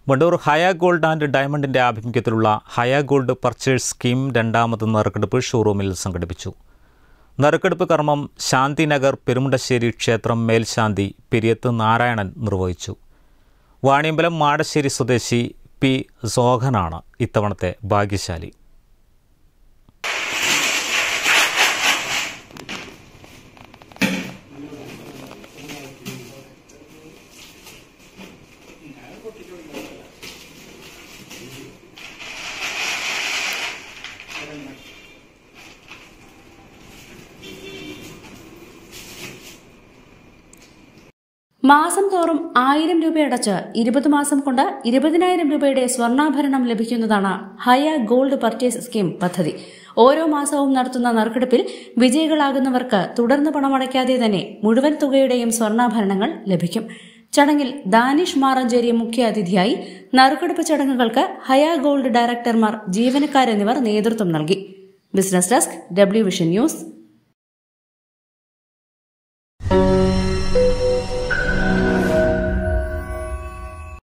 Wandoor Haya gold and ഡയമണ്ടിന്റെ ആഭിമുഖ്യത്തിലുള്ള Haya gold purchase scheme രണ്ടാമത് നറുക്കെടുപ്പ് ഷോറൂമിൽ സംഘടിപ്പിച്ചു നറുക്കെടുപ്പ് കർമ്മം ശാന്തിനഗർ പെരുമുണ്ടശ്ശേരി ക്ഷേത്രം മേൽശാന്തി പെരിയത്ത് നാരായണൻ നിർവഹിച്ചു വാണിയമ്പലം മാടശ്ശേരി സ്വദേശി പി സോഹനാണ് ഇത്തവണത്തെ ഭാഗ്യശാലി മാസം തോറും ആയിരം രൂപയടച്ച് ഇരുപത് മാസം കൊണ്ട് ഇരുപതിനായിരം രൂപയുടെ സ്വർണ്ണാഭരണം ലഭിക്കുന്നതാണ് ഹയ ഗോൾഡ് പർച്ചേസ് സ്കീം പദ്ധതി ഓരോ മാസവും നടത്തുന്ന നറുക്കെടുപ്പിൽ വിജയികളാകുന്നവർക്ക് തുടർന്ന് പണമടയ്ക്കാതെ തന്നെ മുഴുവൻ തുകയുടെയും സ്വർണ്ണാഭരണങ്ങൾ ലഭിക്കും ചടങ്ങിൽ ദാനിഷ് മാറഞ്ചേരി മുഖ്യാതിഥിയായി നറുക്കെടുപ്പ് ചടങ്ങുകൾക്ക് ഹയ ഗോൾഡ് ഡയറക്ടർമാർ ജീവനക്കാരെന്നിവർ നേതൃത്വം നൽകി business desk W vision news